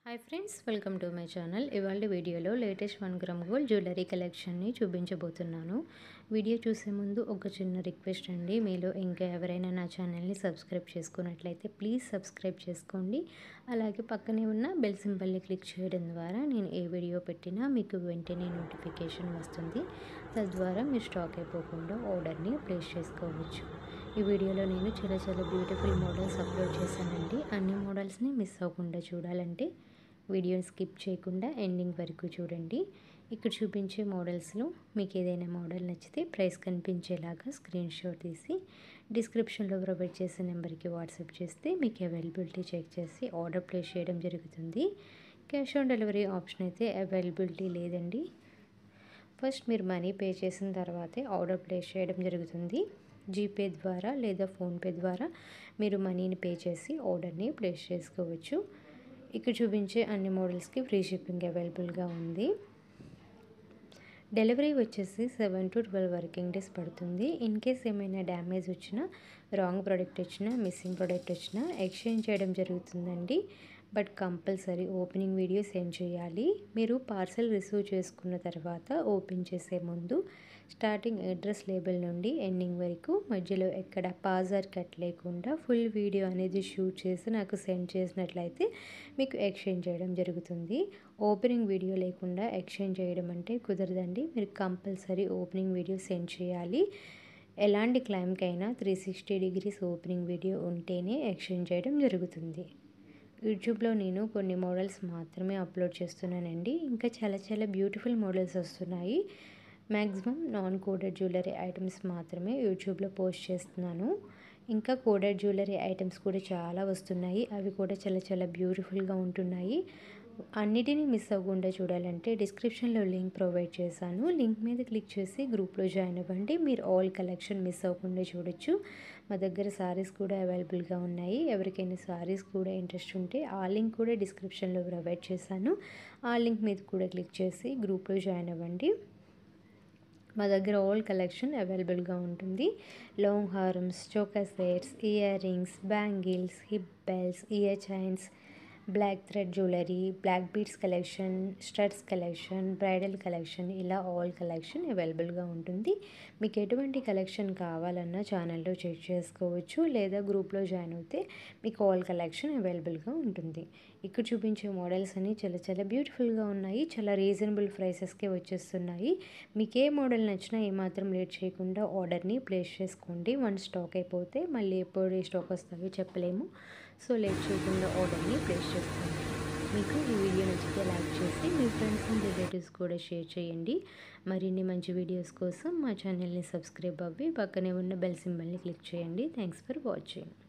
hi friends welcome to my channel ఇవాళ వీడియోలో latest one gram gold jewellery కలెక్షన్ని చూపించబోతున్నాను వీడియో చూసే ముందు ఒక చిన్న రిక్వెస్ట్ అండి మీలో ఇంకా ఎవరైనా నా ఛానల్ని సబ్స్క్రైబ్ చేసుకున్నట్లయితే ప్లీజ్ సబ్స్క్రైబ్ చేసుకోండి అలాగే పక్కనే ఉన్న బెల్ సింబల్ని క్లిక్ చేయడం ద్వారా నేను ఏ వీడియో పెట్టినా మీకు వెంటనే నోటిఫికేషన్ వస్తుంది తద్వారా మీరు స్టాక్ అయిపోకుండా ఆర్డర్ని ప్లేస్ చేసుకోవచ్చు ఈ వీడియోలో నేను చాలా చాలా బ్యూటిఫుల్ మోడల్స్ అప్లోడ్ చేశానండి అన్ని మోడల్స్ని మిస్ అవ్వకుండా చూడాలంటే వీడియోని స్కిప్ చేయకుండా ఎండింగ్ వరకు చూడండి ఇక్కడ చూపించే మోడల్స్లో మీకు ఏదైనా మోడల్ నచ్చితే ప్రైస్ కనిపించేలాగా స్క్రీన్ షాట్ తీసి డిస్క్రిప్షన్లో ప్రొవైడ్ చేసే నెంబర్కి వాట్సాప్ చేస్తే మీకు అవైలబిలిటీ చెక్ చేసి ఆర్డర్ ప్లేస్ చేయడం జరుగుతుంది క్యాష్ ఆన్ డెలివరీ ఆప్షన్ అయితే అవైలబిలిటీ లేదండి ఫస్ట్ మీరు మనీ పే చేసిన తర్వాతే ఆర్డర్ ప్లేస్ చేయడం జరుగుతుంది జీపే ద్వారా లేదా ఫోన్పే ద్వారా మీరు మనీని పే చేసి ఆర్డర్ని ప్లేస్ చేసుకోవచ్చు ఇక్కడ చూపించే అన్ని మోడల్స్కి ఫ్రీ షిప్పింగ్ అవైలబుల్గా ఉంది డెలివరీ వచ్చేసి seven to twelve working days పడుతుంది ఇన్ కేస్ ఏమైనా డ్యామేజ్ వచ్చినా రాంగ్ ప్రోడక్ట్ వచ్చినా మిస్సింగ్ ప్రోడక్ట్ వచ్చినా ఎక్స్చేంజ్ చేయడం జరుగుతుందండి but compulsory opening video send చేయాలి మీరు పార్సల్ రిసీవ్ చేసుకున్న తర్వాత ఓపెన్ చేసే ముందు స్టార్టింగ్ అడ్రస్ లేబుల్ నుండి ఎండింగ్ వరకు మధ్యలో ఎక్కడ పాజర్ కట్ లేకుండా ఫుల్ వీడియో అనేది షూట్ చేసి నాకు సెండ్ చేసినట్లయితే మీకు ఎక్స్చేంజ్ చేయడం జరుగుతుంది ఓపెనింగ్ వీడియో లేకుండా ఎక్స్చేంజ్ చేయడం అంటే కుదరదండి మీరు కంపల్సరీ ఓపెనింగ్ వీడియో సెండ్ చేయాలి ఎలాంటి క్లైమ్కైనా three sixty degrees opening video ఉంటేనే ఎక్స్చేంజ్ చేయడం జరుగుతుంది యూట్యూబ్లో నేను కొన్ని మోడల్స్ మాత్రమే అప్లోడ్ చేస్తున్నానండి ఇంకా చాలా చాలా బ్యూటిఫుల్ మోడల్స్ వస్తున్నాయి maximum non coded jewellery items మాత్రమే యూట్యూబ్లో పోస్ట్ చేస్తున్నాను ఇంకా కోడెడ్ జ్యువెలరీ ఐటమ్స్ కూడా చాలా వస్తున్నాయి అవి కూడా చాలా చాలా బ్యూటిఫుల్గా ఉంటున్నాయి అన్నిటినీ మిస్ అవ్వకుండా చూడాలంటే డిస్క్రిప్షన్లో లింక్ ప్రొవైడ్ చేశాను లింక్ మీద క్లిక్ చేసి గ్రూప్లో జాయిన్ అవ్వండి మీరు ఆల్ కలెక్షన్ మిస్ అవ్వకుండా చూడొచ్చు మా దగ్గర సారీస్ కూడా అవైలబుల్గా ఉన్నాయి ఎవరికైనా సారీస్ కూడా ఇంట్రెస్ట్ ఉంటే ఆ లింక్ కూడా డిస్క్రిప్షన్లో ప్రొవైడ్ చేశాను ఆ లింక్ మీద కూడా క్లిక్ చేసి గ్రూప్లో జాయిన్ అవ్వండి మా దగ్గర ఆల్ కలెక్షన్ అవైలబుల్గా ఉంటుంది లాంగ్ హారమ్స్ choker sets earrings bangles hip belts ear chains black thread jewellery black beads collection studs collection bridal collection ఇలా ఆల్ కలెక్షన్ అవైలబుల్గా ఉంటుంది మీకు ఎటువంటి కలెక్షన్ కావాలన్నా ఛానల్లో చెక్ చేసుకోవచ్చు లేదా గ్రూప్లో జాయిన్ అవుతే మీకు ఆల్ కలెక్షన్ అవైలబుల్గా ఉంటుంది ఇక్కడ చూపించే మోడల్స్ అన్ని చాలా చాలా బ్యూటిఫుల్గా ఉన్నాయి చాలా రీజనబుల్ ప్రైసెస్కే వచ్చేస్తున్నాయి మీకు ఏ మోడల్ నచ్చినా ఏమాత్రం లేట్ చేయకుండా ఆర్డర్ని ప్లేస్ చేసుకోండి వన్ స్టాక్ అయిపోతే మళ్ళీ ఎప్పుడు స్టాక్ వస్తాయో చెప్పలేము సో లేట్ చేయకుండా ఆర్డర్ని ప్లేస్ చేసుకోండి మీకు ఈ వీడియో నచ్చితే లైక్ చేసి మీ ఫ్రెండ్స్ అండ్ రిలేటివ్స్ కూడా షేర్ చేయండి మరిన్ని మంచి వీడియోస్ కోసం మా ఛానల్ని సబ్స్క్రైబ్ అవ్వి పక్కనే ఉన్న బెల్ సింబల్ని క్లిక్ చేయండి థ్యాంక్స్ ఫర్ వాచింగ్